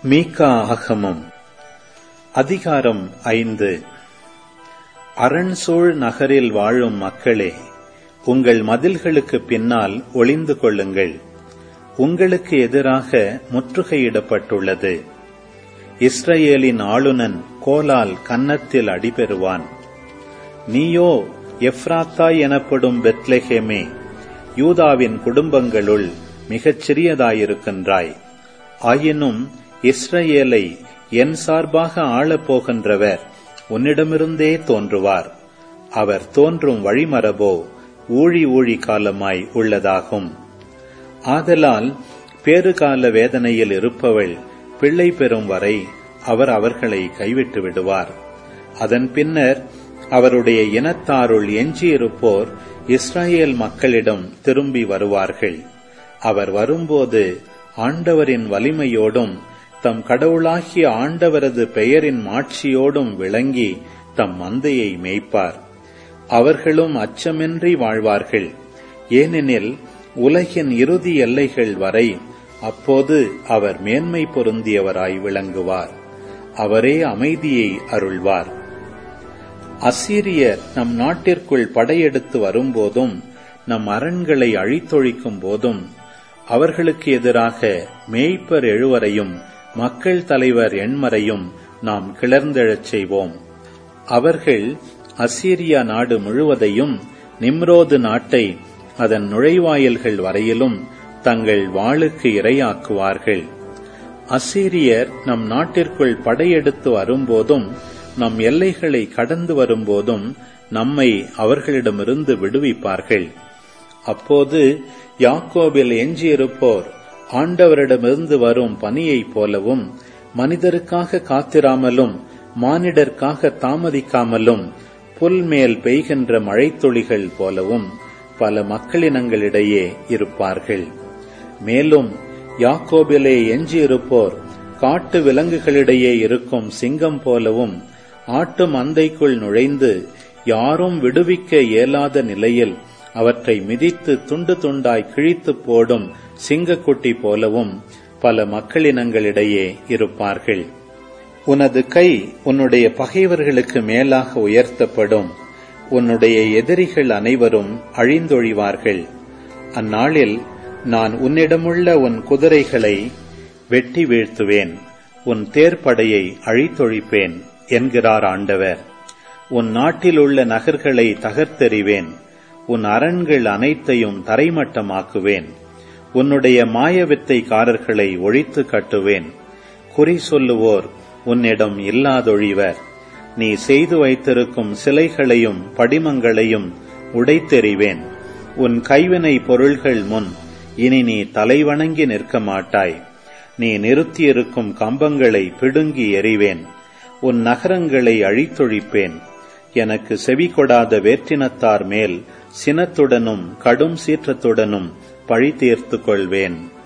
மீகா ஆகமம் அதிகாரம் ஐந்து அரண்சூழ் நகரில் வாழும் மக்களே உங்கள் மதில்களுக்கு பின்னால் ஒளிந்து கொள்ளுங்கள் உங்களுக்கு எதிராக முற்றுகையிடப்பட்டுள்ளது இஸ்ரவேலின் ஆளுநன் கோலால் கன்னத்தில் அடிபெறுவான் நீயோ எப்ராத்தா எனப்படும் பெத்லெஹேமே யூதாவின் குடும்பங்களுள் மிகச் சிறியதாயிருக்கின்றாய் ஆயினும் இஸ்ரவேலை என் சார்பாக ஆளப் போகின்றவர் உன்னிடமிருந்தே தோன்றுவார் அவர் தோன்றும் வழிமரபோ ஊழி ஊழி காலமாய் உள்ளதாகும் ஆதலால் பேறுகால வேதனையில் இருப்பவள் பிள்ளை பெறும் வரை அவர் அவர்களை கைவிட்டு விடுவார் அதன் பின்னர் அவருடைய இனத்தாருள் எஞ்சியிருப்போர் இஸ்ரேல் மக்களிடம் திரும்பி வருவார்கள் அவர் வரும்போது ஆண்டவரின் வலிமையோடும் தம் கடவுளாகிய ஆண்டவரது பெயரின் மாட்சியோடும் விளங்கி தம் மந்தையை மேய்ப்பார் அவர்களும் அச்சமின்றி வாழ்வார்கள் ஏனெனில் உலகின் இறுதி எல்லைகள் வரை அப்போது அவர் மேன்மை பொருந்தியவராய் விளங்குவார் அவரே அமைதியை அருள்வார் அசீரியர் நம் நாட்டிற்குள் படையெடுத்து வரும்போதும் நம் அரண்களை அழித்தொழிக்கும் போதும் அவர்களுக்கு எதிராக மேய்ப்பர் எழுவரையும் மக்கள் தலைவர் எண்மரையும் நாம் கிளர்ந்தெழச் செய்வோம் அவர்கள் அசீரியா நாடு முழுவதையும் நிம்ரோது நாட்டை அதன் நுழைவாயில்கள் வரையிலும் தங்கள் வாளுக்கு இரையாக்குவார்கள் அசீரியர் நம் நாட்டிற்குள் படையெடுத்து வரும்போதும் நம் எல்லைகளை கடந்து வரும்போதும் நம்மை அவர்களிடமிருந்து விடுவிப்பார்கள் அப்போது யாக்கோபில் எஞ்சியிருப்போர் ஆண்டவரிடமிருந்து வரும் பனியைப் போலவும் மனிதருக்காக காத்திராமலும் மானிடர்க்காக தாமதிக்காமலும் புல் மேல் பெய்கின்ற மழைத்துளிகள் போலவும் பல மக்களினங்களிடையே இருப்பார்கள் மேலும் யாக்கோபிலே எஞ்சியிருப்போர் காட்டு விலங்குகளிடையே இருக்கும் சிங்கம் போலவும் ஆட்டு மந்தைக்குள் நுழைந்து யாரும் விடுவிக்க இயலாத நிலையில் அவற்றை மிதித்து துண்டு துண்டாய் கிழித்து போடும் சிங்கக்குட்டி போலவும் பல மக்களினங்களிடையே இருப்பார்கள் உனது கை உன்னுடைய பகைவர்களுக்கு மேலாக உயர்த்தப்படும் உன்னுடைய எதிரிகள் அனைவரும் அழிந்தொழிவார்கள் அந்நாளில் நான் உன்னிடமுள்ள உன் குதிரைகளை வெட்டி வீழ்த்துவேன் உன் தேர்ப்படையை அழித்தொழிப்பேன் என்கிறார் ஆண்டவர் உன் நாட்டில் உள்ள நகர்களை தகர்த்தெறிவேன் உன் அரண்கள் அனைத்தையும் தரைமட்டமாக்குவேன் உன்னுடைய மாயவித்தைக்காரர்களை ஒழித்து கட்டுவேன் குறி சொல்லுவோர் உன்னிடம் இல்லாதொழிவர் நீ செய்து வைத்திருக்கும் சிலைகளையும் படிமங்களையும் உடைத்தெறிவேன் உன் கைவினை பொருள்கள் முன் இனி நீ தலைவணங்கி நிற்க மாட்டாய் நீ நிறுத்தியிருக்கும் கம்பங்களை பிடுங்கி எறிவேன் உன் நகரங்களை அழித்தொழிப்பேன் எனக்கு செவி கொடாத வேற்றினத்தார் மேல் சினத்துடனும் கடும் சீற்றத்துடனும் பழி தீர்த்து கொள்வேன்